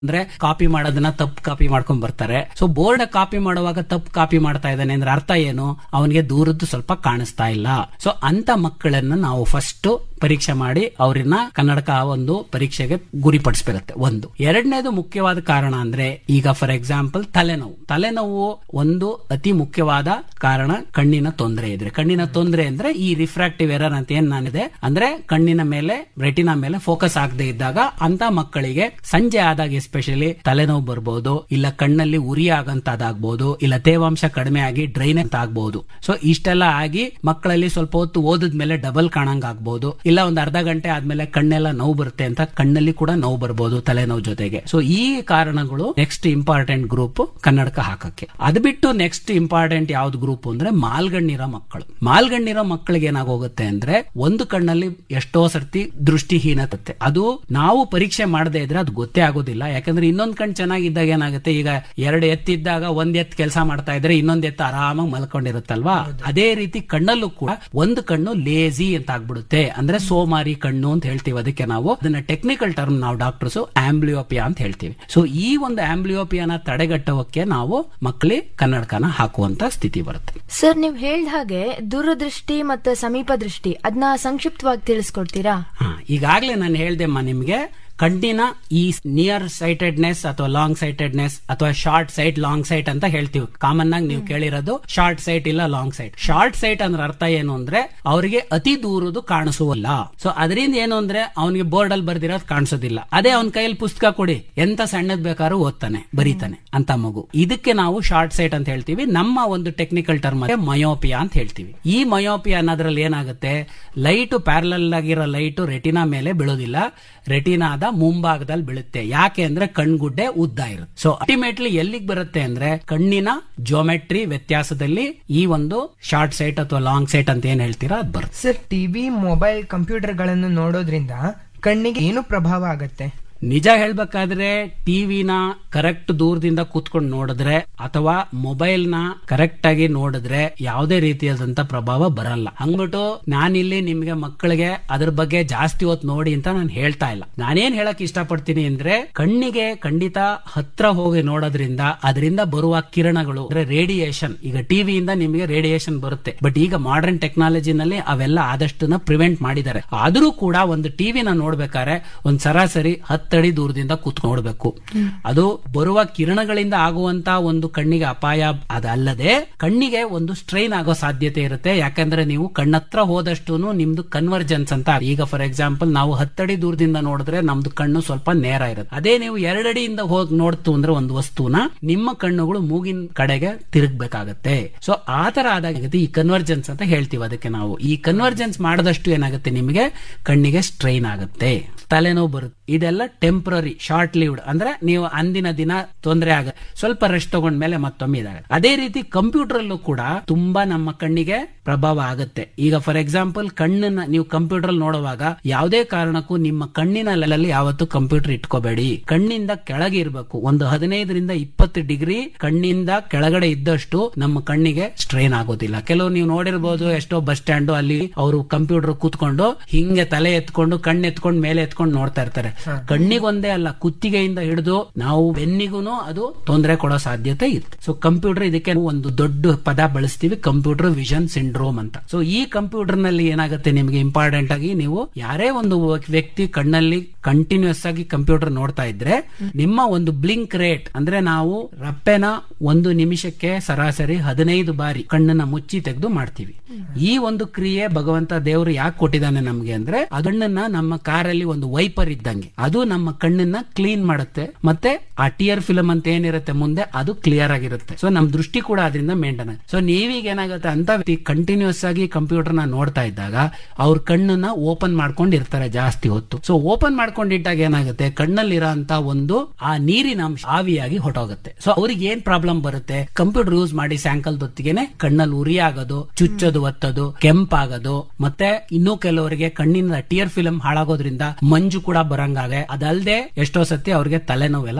ಅಂದ್ರೆ ಕಾಪಿ ಮಾಡೋದನ್ನ ತಪ್ಪು ಕಾಪಿ ಮಾಡ್ಕೊಂಡ್ ಬರ್ತಾರೆ ಸೊ ಬೋರ್ಡ್ ಕಾಪಿ ಮಾಡುವಾಗ ತಪ್ಪು ಕಾಪಿ ಮಾಡ್ತಾ ಇದ್ದಾನೆ ಅಂದ್ರೆ ಅರ್ಥ ಏನು ಅವನಿಗೆ ದೂರದ್ದು ಸ್ವಲ್ಪ ಕಾಣಿಸ್ತಾ ಇಲ್ಲ ಸೊ ಅಂತ ಮಕ್ಕಳನ್ನ ನಾವು ಫಸ್ಟ್ ಪರೀಕ್ಷೆ ಮಾಡಿ ಅವ್ರನ್ನ ಕನ್ನಡಕ ಒಂದು ಪರೀಕ್ಷೆಗೆ ಗುರಿಪಡಿಸಬೇಕಾಗುತ್ತೆ ಒಂದು ಎರಡನೇದು ಮುಖ್ಯವಾದ ಕಾರಣ ಅಂದ್ರೆ ಈಗ ಫಾರ್ ಎಕ್ಸಾಂಪಲ್ ತಲೆನೋವು ತಲೆನೋವು ಒಂದು ಅತಿ ಮುಖ್ಯವಾದ ಕಾರಣ ಕಣ್ಣಿನ ತೊಂದರೆ ಇದ್ರೆ ಕಣ್ಣಿನ ತೊಂದರೆ ಅಂದ್ರೆ ಈ ರಿಫ್ರಾಕ್ಟಿವ್ ಎರರ್ ಅಂತ ಏನ್ ನಾನಿದೆ ಅಂದ್ರೆ ಕಣ್ಣಿನ ಮೇಲೆ ರೆಟಿನಾ ಮೇಲೆ ಫೋಕಸ್ ಆಗದೆ ಇದ್ದಾಗ ಅಂತ ಮಕ್ಕಳಿಗೆ ಸಂಜೆ ಆದಾಗ ಎಸ್ಪೆಷಲಿ ತಲೆನೋವು ಬರ್ಬೋದು ಇಲ್ಲ ಕಣ್ಣಲ್ಲಿ ಉರಿ ಆಗಂತದಾಗ್ಬೋದು ಇಲ್ಲ ತೇವಾಂಶ ಕಡಿಮೆ ಆಗಿ ಡ್ರೈನ್ ಅಂತ ಆಗ್ಬಹುದು ಸೊ ಇಷ್ಟೆಲ್ಲ ಆಗಿ ಮಕ್ಕಳಲ್ಲಿ ಸ್ವಲ್ಪ ಹೊತ್ತು ಓದಿದ ಮೇಲೆ ಡಬಲ್ ಕಾಣಂಗ್ ಆಗ್ಬಹುದು ಇಲ್ಲ ಒಂದ್ ಅರ್ಧ ಗಂಟೆ ಆದ್ಮೇಲೆ ಕಣ್ಣೆಲ್ಲ ನೋವು ಬರುತ್ತೆ ಅಂತ ಕಣ್ಣಲ್ಲಿ ಕೂಡ ನೋವು ಬರ್ಬೋದು ತಲೆನೋವು ಜೊತೆಗೆ ಸೊ ಈ ಕಾರಣಗಳು ನೆಕ್ಸ್ಟ್ ಇಂಪಾರ್ಟೆಂಟ್ ಗ್ರೂಪ್ ಕನ್ನಡಕ ಹಾಕಕ್ಕೆ ಅದು ಬಿಟ್ಟು ನೆಕ್ಸ್ಟ್ ಇಂಪಾರ್ಟೆಂಟ್ ಯಾವ್ದು ಗ್ರೂಪ್ ಅಂದ್ರೆ ಮಾಲ್ಗಣ್ಣಿರೋ ಮಕ್ಕಳು ಮಾಲ್ಗಣ್ಣಿರೋ ಮಕ್ಕಳಿಗೆ ಏನಾಗೋಗುತ್ತೆ ಅಂದ್ರೆ ಒಂದು ಕಣ್ಣಲ್ಲಿ ಎಷ್ಟೋ ಸರ್ತಿ ದೃಷ್ಟಿಹೀನತೆ ಅದು ನಾವು ಪರೀಕ್ಷೆ ಮಾಡದೇ ಇದ್ರೆ ಅದು ಗೊತ್ತೇ ಆಗೋದಿಲ್ಲ ಯಾಕಂದ್ರೆ ಇನ್ನೊಂದ್ ಕಣ್ ಚೆನ್ನಾಗಿದ್ದಾಗ ಏನಾಗುತ್ತೆ ಈಗ ಎರಡು ಎತ್ತಿದ್ದಾಗ ಒಂದ್ ಎತ್ ಕೆಲಸ ಮಾಡ್ತಾ ಇದ್ರೆ ಇನ್ನೊಂದ್ ಎತ್ತು ಆರಾಮಾಗಿ ಮಲ್ಕೊಂಡಿರುತ್ತಲ್ವಾ ಅದೇ ರೀತಿ ಕಣ್ಣಲ್ಲೂ ಕೂಡ ಒಂದು ಕಣ್ಣು ಲೇಜಿ ಅಂತ ಆಗ್ಬಿಡುತ್ತೆ ಅಂದ್ರೆ ಸೋಮಾರಿ ಕಣ್ಣು ಅಂತ ಹೇಳ್ತೀವಿ ಅದಕ್ಕೆ ನಾವು ಅದನ್ನ ಟೆಕ್ನಿಕಲ್ ಟರ್ಮ್ ನಾವು ಡಾಕ್ಟರ್ಸ್ ಆಂಬ್ಲಿಯೋಪಿಯಾ ಅಂತ ಹೇಳ್ತೀವಿ ಸೊ ಈ ಒಂದು ಆಂಬ್ಲಿಯೋಪಿಯಾನ ತಡೆಗಟ್ಟೋಕೆ ನಾವು ಮಕ್ಕಳಿಗೆ ಕನ್ನಡಕನ ಹಾಕುವಂತ ಸ್ಥಿತಿ ಬರುತ್ತೆ ಸರ್ ನೀವು ಹೇಳ್ದ ಹಾಗೆ ದೂರದೃಷ್ಟಿ ಮತ್ತೆ ಸಮೀಪ ದೃಷ್ಟಿ ಅದನ್ನ ಸಂಕ್ಷಿಪ್ತವಾಗಿ ತಿಳಿಸ್ಕೊಡ್ತೀರಾ ಹಾ ಈಗಾಗಲೇ ನಾನು ಹೇಳ್ದೆಮ್ಮ ನಿಮ್ಗೆ ಕಣ್ಣಿನ ಈ ನಿಯರ್ ಸೈಟೆಡ್ನೆಸ್ ಅಥವಾ ಲಾಂಗ್ ಸೈಟೆಡ್ನೆಸ್ ಅಥವಾ ಶಾರ್ಟ್ ಸೈಟ್ ಲಾಂಗ್ ಸೈಟ್ ಅಂತ ಹೇಳ್ತೀವಿ ಕಾಮನ್ ಆಗಿ ನೀವು ಕೇಳಿರೋದು ಶಾರ್ಟ್ ಸೈಟ್ ಇಲ್ಲ ಲಾಂಗ್ ಸೈಟ್ ಶಾರ್ಟ್ ಸೈಟ್ ಅಂದ್ರೆ ಅರ್ಥ ಏನು ಅಂದ್ರೆ ಅವರಿಗೆ ಅತಿ ದೂರದು ಕಾಣಿಸುವಲ್ಲ ಸೊ ಅದರಿಂದ ಏನು ಅಂದ್ರೆ ಅವನಿಗೆ ಬೋರ್ಡ್ ಅಲ್ಲಿ ಬರ್ದಿರೋದು ಕಾಣಿಸೋದಿಲ್ಲ ಅದೇ ಅವನ ಕೈಯಲ್ಲಿ ಪುಸ್ತಕ ಕೊಡಿ ಎಂತ ಸಣ್ಣದ್ ಬೇಕಾದ್ರೂ ಓದ್ತಾನೆ ಬರೀತಾನೆ ಅಂತ ಮಗು ಇದಕ್ಕೆ ನಾವು ಶಾರ್ಟ್ ಸೈಟ್ ಅಂತ ಹೇಳ್ತೀವಿ ನಮ್ಮ ಒಂದು ಟೆಕ್ನಿಕಲ್ ಟರ್ಮ್ ಮಯೋಪಿಯಾ ಅಂತ ಹೇಳ್ತೀವಿ ಈ ಮಯೋಪಿಯಾ ಅನ್ನೋದ್ರಲ್ಲಿ ಏನಾಗುತ್ತೆ ಲೈಟ್ ಪ್ಯಾರಲಲ್ ಆಗಿರೋ ಲೈಟ್ ರೆಟಿನಾ ಮೇಲೆ ಬೀಳೋದಿಲ್ಲ ರೆಟಿನಾದ ಮುಂಭಾಗದಲ್ಲಿ ಬೀಳುತ್ತೆ ಯಾಕೆ ಅಂದ್ರೆ ಕಣ್ಗುಡ್ಡೆ ಉದ್ದ ಇರುತ್ತೆ ಸೊ ಅಲ್ಟಿಮೇಟ್ಲಿ ಎಲ್ಲಿಗೆ ಬರುತ್ತೆ ಅಂದ್ರೆ ಕಣ್ಣಿನ ಜೋಮೆಟ್ರಿ ವ್ಯತ್ಯಾಸದಲ್ಲಿ ಈ ಒಂದು ಶಾರ್ಟ್ ಸೈಟ್ ಅಥವಾ ಲಾಂಗ್ ಸೈಟ್ ಅಂತ ಏನ್ ಹೇಳ್ತೀರಾ ಅದು ಬರುತ್ತೆ ಸರ್ ಟಿವಿ ಮೊಬೈಲ್ ಕಂಪ್ಯೂಟರ್ಗಳನ್ನು ನೋಡೋದ್ರಿಂದ ಕಣ್ಣಿಗೆ ಏನು ಪ್ರಭಾವ ಆಗತ್ತೆ ನಿಜ ಹೇಳ್ಬೇಕಾದ್ರೆ ಟಿವಿನ ಕರೆಕ್ಟ್ ದೂರದಿಂದ ಕೂತ್ಕೊಂಡು ನೋಡಿದ್ರೆ ಅಥವಾ ಮೊಬೈಲ್ ನ ಕರೆಕ್ಟ್ ಆಗಿ ನೋಡಿದ್ರೆ ಯಾವುದೇ ರೀತಿಯಾದಂತ ಪ್ರಭಾವ ಬರಲ್ಲ ಹಂಗ್ಬಿಟ್ಟು ನಾನಿಲ್ಲಿ ನಿಮ್ಗೆ ಮಕ್ಕಳಿಗೆ ಅದ್ರ ಬಗ್ಗೆ ಜಾಸ್ತಿ ಹೊತ್ತು ನೋಡಿ ಅಂತ ನಾನು ಹೇಳ್ತಾ ಇಲ್ಲ ನಾನೇನ್ ಹೇಳಕ್ ಇಷ್ಟಪಡ್ತೀನಿ ಅಂದ್ರೆ ಕಣ್ಣಿಗೆ ಖಂಡಿತ ಹತ್ರ ಹೋಗಿ ನೋಡೋದ್ರಿಂದ ಅದರಿಂದ ಬರುವ ಕಿರಣಗಳು ಅಂದ್ರೆ ರೇಡಿಯೇಷನ್ ಈಗ ಟಿವಿಯಿಂದ ನಿಮಗೆ ರೇಡಿಯೇಷನ್ ಬರುತ್ತೆ ಬಟ್ ಈಗ ಮಾಡರ್ನ್ ಟೆಕ್ನಾಲಜಿನಲ್ಲಿ ಅವೆಲ್ಲ ಆದಷ್ಟನ್ನ ಪ್ರಿವೆಂಟ್ ಮಾಡಿದ್ದಾರೆ ಆದ್ರೂ ಕೂಡ ಒಂದು ಟಿವಿನ ನೋಡ್ಬೇಕಾದ್ರೆ ಒಂದ್ ಸರಾಸರಿ ಹತ್ತಡಿ ದೂರದಿಂದ ಕೂತ್ ನೋಡ್ಬೇಕು ಅದು ಬರುವ ಕಿರಣಗಳಿಂದ ಆಗುವಂತ ಒಂದು ಕಣ್ಣಿಗೆ ಅಪಾಯ ಅದಲ್ಲದೆ ಕಣ್ಣಿಗೆ ಒಂದು ಸ್ಟ್ರೈನ್ ಆಗೋ ಸಾಧ್ಯತೆ ಇರುತ್ತೆ ಯಾಕಂದ್ರೆ ನೀವು ಕಣ್ಣತ್ರ ಹೋದಷ್ಟು ನಿಮ್ದು ಕನ್ವರ್ಜೆನ್ಸ್ ಅಂತ ಈಗ ಫಾರ್ ಎಕ್ಸಾಂಪಲ್ ನಾವು ಹತ್ತಡಿ ದೂರದಿಂದ ನೋಡಿದ್ರೆ ನಮ್ದು ಕಣ್ಣು ಸ್ವಲ್ಪ ನೇರ ಇರುತ್ತೆ ಅದೇ ನೀವು ಎರಡಡಿಯಿಂದ ಹೋಗಿ ನೋಡ್ತು ಅಂದ್ರೆ ಒಂದು ವಸ್ತುನ ನಿಮ್ಮ ಕಣ್ಣುಗಳು ಮೂಗಿನ ಕಡೆಗೆ ತಿರುಗ್ಬೇಕಾಗತ್ತೆ ಸೊ ಆ ತರ ಆದಾಗ ಈ ಕನ್ವರ್ಜೆನ್ಸ್ ಅಂತ ಹೇಳ್ತೀವಿ ಅದಕ್ಕೆ ನಾವು ಈ ಕನ್ವರ್ಜೆನ್ಸ್ ಮಾಡದಷ್ಟು ಏನಾಗುತ್ತೆ ನಿಮಗೆ ಕಣ್ಣಿಗೆ ಸ್ಟ್ರೈನ್ ಆಗುತ್ತೆ ತಲೆನೋವು ಬರುತ್ತೆ ಇದೆಲ್ಲ ಟೆಂಪ್ರರಿ ಶಾರ್ಟ್ ಲಿವ್ಡ್ ಅಂದ್ರೆ ನೀವು ಅಂದಿನ ದಿನ ತೊಂದರೆ ಆಗ ಸ್ವಲ್ಪ ರೆಸ್ಟ್ ತಗೊಂಡ್ಮೇಲೆ ಮತ್ತೊಮ್ಮೆ ಇದಾಗುತ್ತೆ ಅದೇ ರೀತಿ ಕಂಪ್ಯೂಟರ್ ಅಲ್ಲೂ ಕೂಡ ತುಂಬಾ ನಮ್ಮ ಕಣ್ಣಿಗೆ ಪ್ರಭಾವ ಆಗುತ್ತೆ ಈಗ ಫಾರ್ ಎಕ್ಸಾಂಪಲ್ ಕಣ್ಣನ್ನ ನೀವು ಕಂಪ್ಯೂಟರ್ ನೋಡುವಾಗ ಯಾವುದೇ ಕಾರಣಕ್ಕೂ ನಿಮ್ಮ ಕಣ್ಣಿನ ಲೆಲಲ್ಲಿ ಯಾವತ್ತು ಕಂಪ್ಯೂಟರ್ ಇಟ್ಕೋಬೇಡಿ ಕಣ್ಣಿಂದ ಕೆಳಗೆ ಇರಬೇಕು ಒಂದು ಹದಿನೈದರಿಂದ ಇಪ್ಪತ್ತು ಡಿಗ್ರಿ ಕಣ್ಣಿಂದ ಕೆಳಗಡೆ ಇದ್ದಷ್ಟು ನಮ್ಮ ಕಣ್ಣಿಗೆ ಸ್ಟ್ರೈನ್ ಆಗೋದಿಲ್ಲ ಕೆಲವು ನೀವು ನೋಡಿರ್ಬೋದು ಎಷ್ಟೋ ಬಸ್ ಸ್ಟ್ಯಾಂಡ್ ಅಲ್ಲಿ ಅವರು ಕಂಪ್ಯೂಟರ್ ಕೂತ್ಕೊಂಡು ಹಿಂಗೆ ತಲೆ ಎತ್ಕೊಂಡು ಕಣ್ಣು ಎತ್ಕೊಂಡು ಮೇಲೆ ಎತ್ಕೊಂಡು ನೋಡ್ತಾ ಇರ್ತಾರೆ ಕಣ್ಣಿಗೊಂದೇ ಅಲ್ಲ ಕುತ್ತಿಗೆಯಿಂದ ಹಿಡಿದು ನಾವು ಬೆನ್ನಿಗೂ ಅದು ತೊಂದರೆ ಕೊಡೋ ಸಾಧ್ಯತೆ ಇರುತ್ತೆ ಸೊ ಕಂಪ್ಯೂಟರ್ ಇದಕ್ಕೆ ಒಂದು ದೊಡ್ಡ ಪದ ಬಳಸ್ತೀವಿ ಕಂಪ್ಯೂಟರ್ ವಿಷನ್ ಸಿಂಡ್ರೋಮ್ ಅಂತ ಸೊ ಈ ಕಂಪ್ಯೂಟರ್ ನಲ್ಲಿ ಏನಾಗುತ್ತೆ ನಿಮಗೆ ಇಂಪಾರ್ಟೆಂಟ್ ಆಗಿ ನೀವು ಯಾರೇ ಒಂದು ವ್ಯಕ್ತಿ ಕಣ್ಣಲ್ಲಿ ಕಂಟಿನ್ಯೂಸ್ ಆಗಿ ಕಂಪ್ಯೂಟರ್ ನೋಡ್ತಾ ಇದ್ರೆ ನಿಮ್ಮ ಒಂದು ಬ್ಲಿಂಕ್ ರೇಟ್ ಅಂದ್ರೆ ನಾವು ರಪ್ಪೆನ ಒಂದು ನಿಮಿಷಕ್ಕೆ ಸರಾಸರಿ ಹದಿನೈದು ಬಾರಿ ಕಣ್ಣನ್ನ ಮುಚ್ಚಿ ತೆಗೆದು ಮಾಡ್ತೀವಿ ಈ ಒಂದು ಕ್ರಿಯೆ ಭಗವಂತ ದೇವರು ಯಾಕೆ ಕೊಟ್ಟಿದ್ದಾನೆ ನಮ್ಗೆ ಅಂದ್ರೆ ಅದನ್ನ ನಮ್ಮ ಕಾರಲ್ಲಿ ಒಂದು ವೈಪರ್ ಇದ್ದಂಗೆ ಅದು ನಮ್ಮ ಕಣ್ಣನ್ನ ಕ್ಲೀನ್ ಮಾಡುತ್ತೆ ಮತ್ತೆ ಆ ಟಿಯರ್ ಫಿಲಮ್ ಅಂತ ಏನಿರುತ್ತೆ ಮುಂದೆ ಅದು ಕ್ಲಿಯರ್ ಆಗಿರುತ್ತೆ ಸೊ ನಮ್ ದೃಷ್ಟಿ ಕೂಡ ಅದರಿಂದ ಮೇಂಟೈನ್ ಸೊ ನೀವೀಗ ಏನಾಗುತ್ತೆ ಅಂತ ವ್ಯಕ್ತಿ ಕಂಟಿನ್ಯೂಸ್ ಆಗಿ ಕಂಪ್ಯೂಟರ್ ನ ನೋಡ್ತಾ ಇದ್ದಾಗ ಅವ್ರ ಕಣ್ಣನ್ನ ಓಪನ್ ಮಾಡ್ಕೊಂಡು ಇರ್ತಾರೆ ಜಾಸ್ತಿ ಹೊತ್ತು ಸೊ ಓಪನ್ ಮಾಡ್ಕೊಂಡಿಟ್ಟಾಗ ಏನಾಗುತ್ತೆ ಕಣ್ಣಲ್ಲಿರೋ ಅಂತ ಒಂದು ಆ ನೀರಿನ ಅಂಶ ಆವಿಯಾಗಿ ಹೊಟ್ಟೋಗುತ್ತೆ ಸೊ ಅವ್ರಿಗೆ ಏನ್ ಪ್ರಾಬ್ಲಮ್ ಬರುತ್ತೆ ಕಂಪ್ಯೂಟರ್ ಯೂಸ್ ಮಾಡಿ ಸ್ಯಾಂಕಲ್ ಹೊತ್ತಿಗೆನೆ ಕಣ್ಣಲ್ಲಿ ಉರಿ ಆಗೋದು ಚುಚ್ಚೋದು ಒತ್ತೋದು ಕೆಂಪಾಗೋದು ಮತ್ತೆ ಇನ್ನೂ ಕೆಲವರಿಗೆ ಕಣ್ಣಿನ ಟಿಯರ್ ಫಿಲಮ್ ಹಾಳಾಗೋದ್ರಿಂದ ಮಂಜು ಕೂಡ ಬರಂಗಾಗೆ ಅದಲ್ಲದೆ ಎಷ್ಟೋ ಸತಿ ಅವ್ರಿಗೆ ತಲೆನೋವೆಲ್ಲ ಬರುತ್ತೆ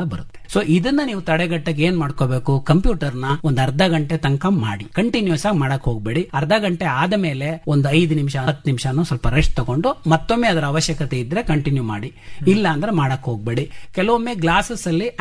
ಸೊ ಇದನ್ನ ನೀವು ತಡೆಗಟ್ಟಕ್ಕೆ ಏನ್ ಮಾಡ್ಕೋಬೇಕು ಕಂಪ್ಯೂಟರ್ ನ ಒಂದ್ ಅರ್ಧ ಗಂಟೆ ತನಕ ಮಾಡಿ ಕಂಟಿನ್ಯೂಸ್ ಆಗಿ ಮಾಡಕ್ ಹೋಗ್ಬೇಡಿ ಅರ್ಧ ಗಂಟೆ ಆದ ಮೇಲೆ ಒಂದು ಐದು ನಿಮಿಷ ಹತ್ತು ನಿಮಿಷನೂ ಸ್ವಲ್ಪ ರೆಸ್ಟ್ ತಗೊಂಡು ಮತ್ತೊಮ್ಮೆ ಅದರ ಅವಶ್ಯಕತೆ ಇದ್ರೆ ಕಂಟಿನ್ಯೂ ಮಾಡಿ ಇಲ್ಲ ಅಂದ್ರೆ ಮಾಡಕ್ ಹೋಗ್ಬೇಡಿ ಕೆಲವೊಮ್ಮೆ ಗ್ಲಾಸಸ್ ಅಲ್ಲಿ